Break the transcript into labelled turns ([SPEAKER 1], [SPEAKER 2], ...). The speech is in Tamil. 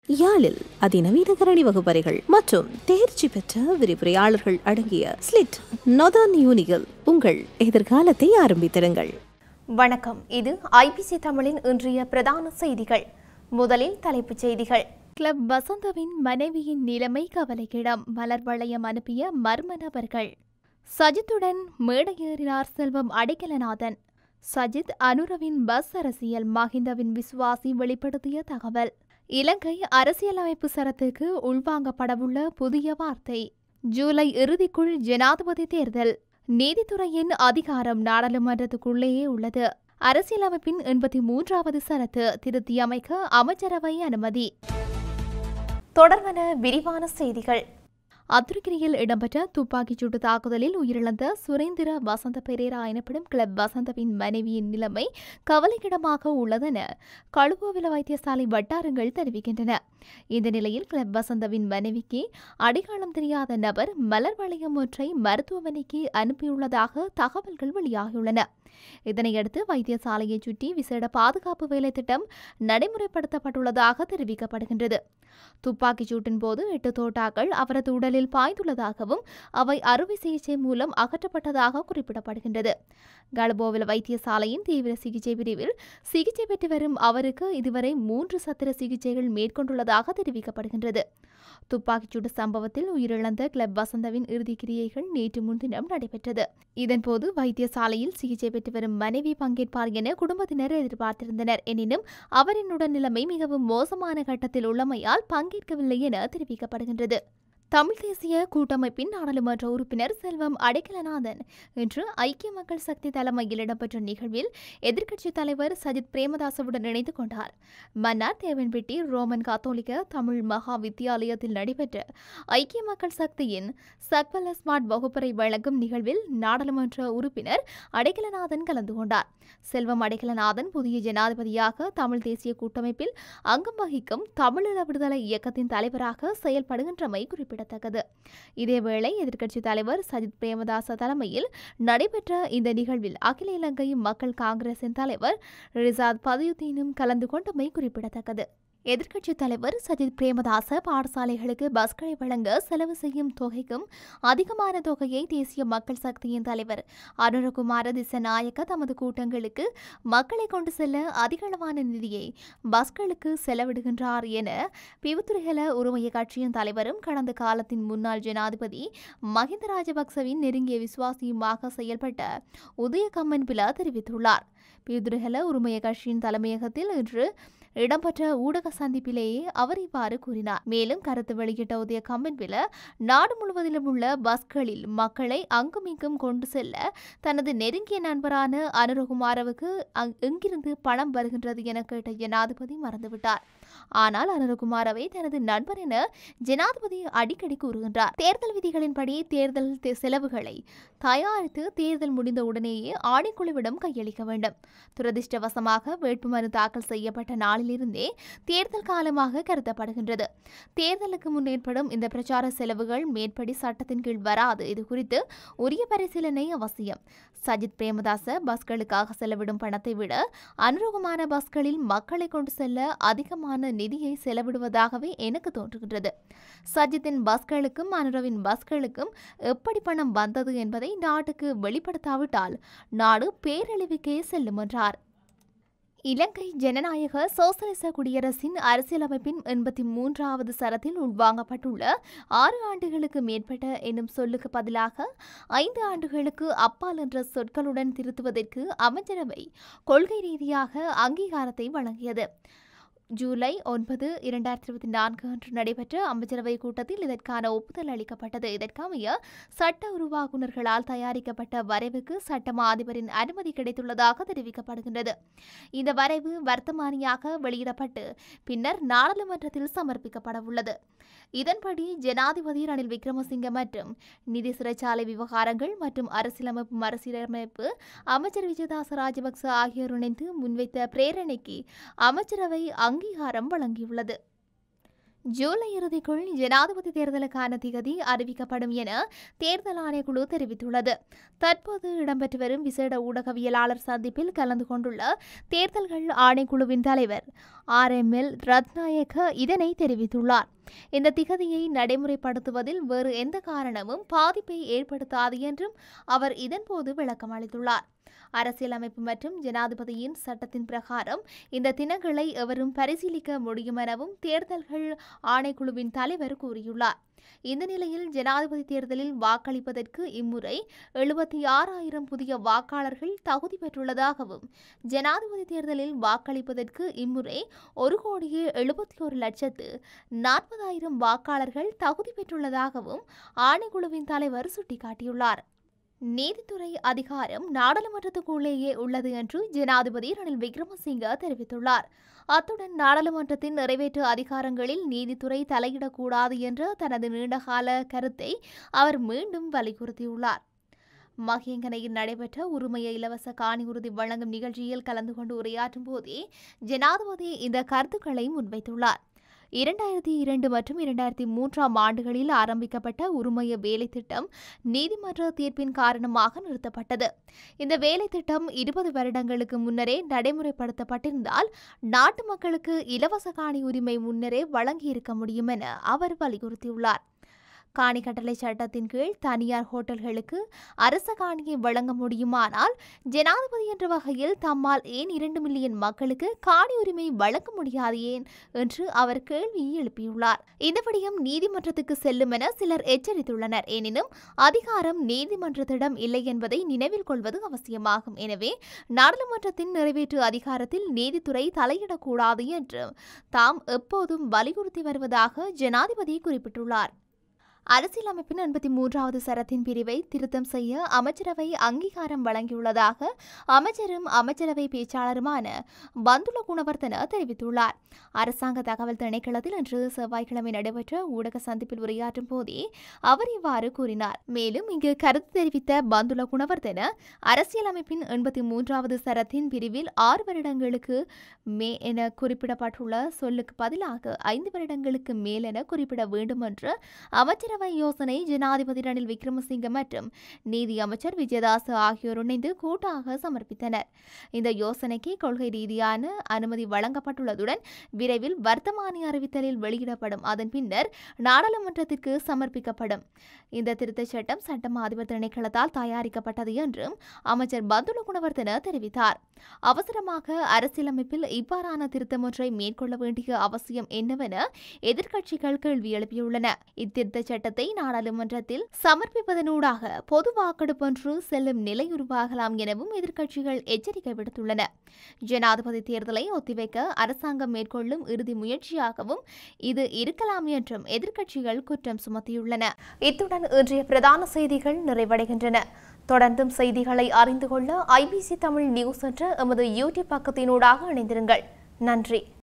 [SPEAKER 1] யாழில் அதிநவீன கரணி வகுப்பறைகள் மற்றும் தேர்ச்சி பெற்ற விரிவுரையாளர்கள் அடங்கிய ஸ்லிட் நொதான் யூனிகள் உங்கள் எதிர்காலத்தை ஆரம்பித்திருங்கள்
[SPEAKER 2] வணக்கம் இது ஐபிசி தமிழின் இன்றைய பிரதான செய்திகள் முதலில் தலைப்புச் செய்திகள் கிளப் வசந்தவின் மனைவியின் நிலைமை கவலைக்கிடம் மலர் வளையம் அனுப்பிய மர்ம நபர்கள் சஜித்துடன் மேடையேறினார் செல்வம் அடைக்கலநாதன் சஜித் அனுரவின் பஸ் அரசியல் மஹிந்தவின் விசுவாசி வெளிப்படுத்திய தகவல் இலங்கை அரசியலமைப்பு சரத்துக்கு உள்வாங்கப்படவுள்ள புதிய வார்த்தை ஜூலை இறுதிக்குள் ஜனாதிபதி தேர்தல் நீதித்துறையின் அதிகாரம் நாடாளுமன்றத்துக்குள்ளேயே உள்ளது அரசியலமைப்பின் எண்பத்தி மூன்றாவது சரத்து திருத்தியமைக்க அமைச்சரவை அனுமதி தொடர்வன விரிவான செய்திகள் அத்துருக்கிரியில் இடம்பெற்ற துப்பாக்கிச் சூட்டு தாக்குதலில் உயிரிழந்த சுரேந்திர வசந்த பெரேரா எனப்படும் கிளப் வசந்தவின் மனைவியின் நிலைமை கவலைக்கிடமாக உள்ளதென கழுவோவில வைத்தியசாலை வட்டாரங்கள் தெரிவிக்கின்றன இந்த நிலையில் கிளப் வசந்தவின் மனைவிக்கு அடையாளம் தெரியாத நபர் மலர் வளையம் ஒன்றை மருத்துவமனைக்கு அனுப்பியுள்ளதாக தகவல்கள் வெளியாகியுள்ளன இதனையடுத்து வைத்தியசாலையை சுற்றி விசேட பாதுகாப்பு வேலை திட்டம் நடைமுறைப்படுத்தப்பட்டுள்ளதாக தெரிவிக்கப்படுகின்றது துப்பாக்கிச் சூட்டின் போது எட்டு தோட்டாக்கள் அவரது உடலில் பாய்ந்துள்ளதாகவும் அவை அறுவை சிகிச்சை மூலம் அகற்றப்பட்டதாக குறிப்பிடப்படுகின்றது கலபோவில் வைத்தியசாலையின் தீவிர சிகிச்சை பிரிவில் சிகிச்சை பெற்று வரும் அவருக்கு இதுவரை மூன்று சத்திர சிகிச்சைகள் மேற்கொண்டுள்ளதாக தெரிவிக்கப்படுகின்றது துப்பாக்கிச்சூடு சம்பவத்தில் உயிரிழந்த கிளப் வசந்தவின் இறுதிக் கிரியைகள் நேற்று முன்தினம் நடைபெற்றது இதன்போது வைத்தியசாலையில் சிகிச்சை பெற்று வரும் மனைவி பங்கேற்பார் என குடும்பத்தினர் எதிர்பார்த்திருந்தனர் எனினும் அவரின் உடல்நிலைமை மிகவும் மோசமான கட்டத்தில் உள்ளமையால் பங்கேற்கவில்லை என தெரிவிக்கப்படுகின்றது தமிழ் தேசிய கூட்டமைப்பின் நாடாளுமன்ற உறுப்பினர் செல்வம் அடைக்கலநாதன் இன்று ஐக்கிய மக்கள் சக்தி தலைமையில் இடம்பெற்ற நிகழ்வில் எதிர்க்கட்சித் தலைவர் சஜித் பிரேமதாசவுடன் இணைந்து கொண்டார் மன்னார் தேவன்பெட்டி ரோமன் காத்தோலிக்க தமிழ் மகா வித்தியாலயத்தில் நடைபெற்ற ஐக்கிய மக்கள் சக்தியின் சக்வல ஸ்மார்ட் வகுப்பறை வழங்கும் நிகழ்வில் நாடாளுமன்ற உறுப்பினர் அடைக்கலநாதன் கலந்து கொண்டார் செல்வம் அடைக்கலநாதன் புதிய ஜனாதிபதியாக தமிழ் தேசிய கூட்டமைப்பில் அங்கம் வகிக்கும் தமிழீழ விடுதலை இயக்கத்தின் தலைவராக செயல்படுகின்றமை குறிப்பிடத்தக்கது இதேவேளை எதிர்க்கட்சித் தலைவர் சஜித் பிரேமதாச தலைமையில் நடைபெற்ற இந்த நிகழ்வில் அகில இலங்கை மக்கள் காங்கிரசின் தலைவர் ரிசாத் பதியுத்தீனும் கலந்து கொண்டமை குறிப்பிடத்தக்கது எதிர்க்கட்சித் தலைவர் சஜித் பிரேமதாச பாடசாலைகளுக்கு பஸ்களை வழங்க செலவு செய்யும் தொகைக்கும் அதிகமான தொகையை தேசிய மக்கள் சக்தியின் தலைவர் அனுரகுமார திசநாயக்க தமது கூட்டங்களுக்கு மக்களை கொண்டு செல்ல அதிகளவான நிதியை பஸ்களுக்கு செலவிடுகின்றார் என பிவுத்துறைகள உரிமைய கட்சியின் தலைவரும் கடந்த காலத்தின் முன்னாள் ஜனாதிபதி மஹிந்த ராஜபக்சவின் நெருங்கிய விசுவாசியுமாக செயல்பட்ட உதயகம்மன் பிலா தெரிவித்துள்ளார் பிவுத்துறைகள உரிமைய கட்சியின் தலைமையகத்தில் இன்று இடம்பெற்ற ஊடக சந்திப்பிலேயே அவர் இவ்வாறு கூறினார் மேலும் கருத்து வெளியிட்ட உதய கம்பன்வில நாடு முழுவதிலும் உள்ள பஸ்களில் மக்களை அங்குமிங்கும் கொண்டு செல்ல தனது நெருங்கிய நண்பரான அனுரகுமாரவுக்கு அங்- எங்கிருந்து பணம் வருகின்றது என கேட்ட ஜனாதிபதி மறந்துவிட்டார் ஆனால் அனுரகுமாரவை தனது நண்பர் என ஜனாதிபதி அடிக்கடி கூறுகின்றார் தேர்தல் விதிகளின்படி தேர்தல் தெ- செலவுகளை தயாரித்து தேர்தல் முடிந்த உடனேயே ஆணைக்குழுவிடம் கையளிக்க வேண்டும் துரதிர்ஷ்டவசமாக வேட்புமனு தாக்கல் செய்யப்பட்ட நாளிலிருந்தே தேர்தல் காலமாக கருதப்படுகின்றது தேர்தலுக்கு முன் ஏற்படும் இந்த பிரச்சார செலவுகள் மேற்படி சட்டத்தின் கீழ் வராது இது குறித்து உரிய பரிசீலனை அவசியம் சஜித் பிரேமதாச பஸ்களுக்காக செலவிடும் பணத்தை விட அனுரூபமான பஸ்களில் மக்களை கொண்டு செல்ல அதிகமான நிதியை செலவிடுவதாகவே எனக்கு தோன்றுகின்றது சஜித்தின் பஸ்களுக்கும் அனுரவின் பஸ்களுக்கும் எப்படி பணம் வந்தது என்பதை நாட்டுக்கு வெளிப்படுத்தாவிட்டால் நாடு பேரழிவுக்கே செல்லும் என்றார் இலங்கை ஜனநாயக சோசலிச குடியரசின் அரசியலமைப்பின் எண்பத்தி மூன்றாவது சரத்தில் உள்வாங்கப்பட்டுள்ள ஆறு ஆண்டுகளுக்கு மேற்பட்ட என்னும் சொல்லுக்கு பதிலாக ஐந்து ஆண்டுகளுக்கு அப்பால் என்ற சொற்களுடன் திருத்துவதற்கு அமைச்சரவை கொள்கை ரீதியாக அங்கீகாரத்தை வழங்கியது ஜூலை ஒன்பது இரண்டாயிரத்தி இருபத்தி நான்கு அன்று நடைபெற்ற அமைச்சரவை கூட்டத்தில் இதற்கான ஒப்புதல் அளிக்கப்பட்டது இதற்கமைய சட்ட உருவாக்குநர்களால் தயாரிக்கப்பட்ட வரைவுக்கு சட்டமா அதிபரின் அனுமதி கிடைத்துள்ளதாக தெரிவிக்கப்படுகின்றது இந்த வரைவு வர்த்தமானியாக வெளியிடப்பட்டு பின்னர் நாடாளுமன்றத்தில் சமர்ப்பிக்கப்பட உள்ளது இதன்படி ஜனாதிபதி ரணில் விக்ரமசிங்க மற்றும் நிதி சிறைச்சாலை விவகாரங்கள் மற்றும் அரசியலமைப்பு மறுசீரமைப்பு அமைச்சர் விஜயதாச ராஜபக்ச ஆகியோர் இணைந்து முன்வைத்த பிரேரணைக்கு அமைச்சரவை அங்கீகாரம் வழங்கியுள்ளது ஜூலை இறுதிக்குள் ஜனாதிபதி தேர்தலுக்கான திகதி அறிவிக்கப்படும் என தேர்தல் ஆணைக்குழு தெரிவித்துள்ளது தற்போது இடம்பெற்று வரும் விசேட ஊடகவியலாளர் சந்திப்பில் கலந்து கொண்டுள்ள தேர்தல்கள் ஆணைக்குழுவின் தலைவர் ஆர் எம் எல் ரத்நாயக்க இதனை தெரிவித்துள்ளார் இந்த திகதியை நடைமுறைப்படுத்துவதில் வேறு எந்த காரணமும் பாதிப்பை ஏற்படுத்தாது என்றும் அவர் இதன்போது விளக்கம் அளித்துள்ளார் அரசியலமைப்பு மற்றும் ஜனாதிபதியின் சட்டத்தின் பிரகாரம் இந்த தினங்களை எவரும் பரிசீலிக்க முடியும் எனவும் தேர்தல்கள் ஆணைக்குழுவின் தலைவர் கூறியுள்ளார் இந்த நிலையில் ஜனாதிபதி தேர்தலில் வாக்களிப்பதற்கு இம்முறை எழுபத்தி ஆறாயிரம் புதிய வாக்காளர்கள் தகுதி பெற்றுள்ளதாகவும் ஜனாதிபதி தேர்தலில் வாக்களிப்பதற்கு இம்முறை ஒரு கோடியே எழுபத்தி ஒரு லட்சத்து நாற்பதாயிரம் வாக்காளர்கள் தகுதி பெற்றுள்ளதாகவும் ஆணைக்குழுவின் தலைவர் சுட்டிக்காட்டியுள்ளார் நீதித்துறை அதிகாரம் நாடாளுமன்றத்துக்குள்ளேயே உள்ளது என்று ஜனாதிபதி ரணில் விக்ரமசிங்க தெரிவித்துள்ளார் அத்துடன் நாடாளுமன்றத்தின் நிறைவேற்று அதிகாரங்களில் நீதித்துறை தலையிடக்கூடாது என்ற தனது நீண்டகால கருத்தை அவர் மீண்டும் வலியுறுத்தியுள்ளார் மகியங்கனையில் நடைபெற்ற உரிமைய இலவச காணி உறுதி வழங்கும் நிகழ்ச்சியில் கலந்து கொண்டு உரையாற்றும் போதே ஜனாதிபதி இந்த கருத்துக்களை முன்வைத்துள்ளார் இரண்டாயிரத்தி இரண்டு மற்றும் இரண்டாயிரத்தி மூன்றாம் ஆண்டுகளில் ஆரம்பிக்கப்பட்ட உரிமைய வேலை திட்டம் நீதிமன்ற தீர்ப்பின் காரணமாக நிறுத்தப்பட்டது இந்த வேலை திட்டம் இருபது வருடங்களுக்கு முன்னரே நடைமுறைப்படுத்தப்பட்டிருந்தால் நாட்டு மக்களுக்கு இலவச காணி உரிமை முன்னரே வழங்கியிருக்க முடியும் என அவர் வலியுறுத்தியுள்ளார் காணி கட்டளை சட்டத்தின் கீழ் தனியார் ஹோட்டல்களுக்கு அரச காணியை வழங்க முடியுமானால் ஜனாதிபதி என்ற வகையில் தம்மால் ஏன் இரண்டு மில்லியன் மக்களுக்கு காணி உரிமை வழங்க முடியாது ஏன் என்று அவர் கேள்வி எழுப்பியுள்ளார் இந்த விடயம் நீதிமன்றத்துக்கு செல்லும் என சிலர் எச்சரித்துள்ளனர் எனினும் அதிகாரம் நீதிமன்றத்திடம் இல்லை என்பதை நினைவில் கொள்வது அவசியமாகும் எனவே நாடாளுமன்றத்தின் நிறைவேற்று அதிகாரத்தில் நீதித்துறை தலையிடக்கூடாது என்று தாம் எப்போதும் வலியுறுத்தி வருவதாக ஜனாதிபதி குறிப்பிட்டுள்ளார் அரசியலமைப்பின் எண்பத்தி மூன்றாவது சரத்தின் பிரிவை திருத்தம் செய்ய அமைச்சரவை அங்கீகாரம் வழங்கியுள்ளதாக அமைச்சரும் அமைச்சரவை பேச்சாளருமான பந்துல குணவர்த்தன தெரிவித்துள்ளார் அரசாங்க தகவல் திணைக்களத்தில் இன்று செவ்வாய்க்கிழமை நடைபெற்ற ஊடக சந்திப்பில் உரையாற்றும் போதே அவர் இவ்வாறு கூறினார் மேலும் இங்கு கருத்து தெரிவித்த பந்துல குணவர்த்தன அரசியலமைப்பின் எண்பத்தி மூன்றாவது சரத்தின் பிரிவில் ஆறு வருடங்களுக்கு மே என குறிப்பிடப்பட்டுள்ள சொல்லுக்கு பதிலாக ஐந்து வருடங்களுக்கு மேல் என குறிப்பிட வேண்டும் என்று அமைச்சரவை யோசனை ஜனாதிபதி ரணில் விக்ரமசிங்க மற்றும் நீதி அமைச்சர் விஜயதாஸ் ஆகியோர் இணைந்து கூட்டாக சமர்ப்பித்தனர் இந்த யோசனைக்கு கொள்கை ரீதியான அனுமதி வழங்கப்பட்டுள்ளதுடன் விரைவில் வர்த்தமானி அறிவித்தலில் வெளியிடப்படும் அதன் பின்னர் நாடாளுமன்றத்திற்கு சமர்ப்பிக்கப்படும் இந்த திருத்தச் சட்டம் சட்டம் அதிபர் திணைக்களத்தால் தயாரிக்கப்பட்டது என்றும் அமைச்சர் பந்துல குணவர்த்தன தெரிவித்தார் அவசரமாக அரசியலமைப்பில் இவ்வாறான திருத்தம் ஒன்றை மேற்கொள்ள வேண்டிய அவசியம் என்னவென எதிர்க்கட்சிகள் கேள்வி எழுப்பியுள்ளன இத்திருத்த சட்டத்தை நாடாளுமன்றத்தில் சமர்ப்பிப்பதனூடாக பொது வாக்கெடுப்பொன்று செல்லும் நிலை உருவாகலாம் எனவும் எதிர்க்கட்சிகள் எச்சரிக்கை விடுத்துள்ளன ஜனாதிபதி தேர்தலை ஒத்திவைக்க அரசாங்கம் மேற்கொள்ளும் இறுதி முயற்சியாகவும் இது இருக்கலாம் என்றும் எதிர்க்கட்சிகள் குற்றம் சுமத்தியுள்ளன இத்துடன் இன்றைய பிரதான செய்திகள் நிறைவடைகின்றன தொடர்ந்தும் செய்திகளை அறிந்து கொள்ள ஐபிசி தமிழ் நியூஸ் என்ற எமது யூடியூப் பக்கத்தினூடாக இணைந்திருங்கள் நன்றி